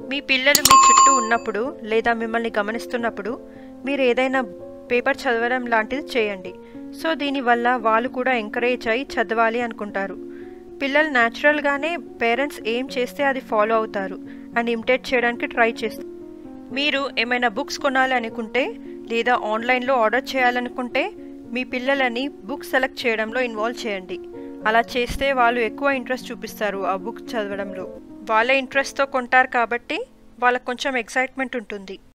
మీ పిల్లలు మీ చుట్టూ ఉన్నప్పుడు లేదా మిమ్మల్ని గమనిస్తున్నప్పుడు మీరు ఏదైనా పేపర్ చదవడం లాంటిది చేయండి సో దీనివల్ల వాళ్ళు కూడా ఎంకరేజ్ అయ్యి చదవాలి అనుకుంటారు పిల్లలు న్యాచురల్గానే పేరెంట్స్ ఏం చేస్తే అది ఫాలో అవుతారు అండ్ ఇమిటేట్ చేయడానికి ట్రై చేస్తారు మీరు ఏమైనా బుక్స్ కొనాలి అనుకుంటే లేదా ఆన్లైన్లో ఆర్డర్ చేయాలనుకుంటే మీ పిల్లలని బుక్ సెలెక్ట్ చేయడంలో ఇన్వాల్వ్ చేయండి అలా చేస్తే వాళ్ళు ఎక్కువ ఇంట్రెస్ట్ చూపిస్తారు ఆ బుక్ చదవడంలో వాళ్ళే ఇంట్రెస్ట్తో కొంటారు కాబట్టి వాళ్ళకు కొంచెం ఎక్సైట్మెంట్ ఉంటుంది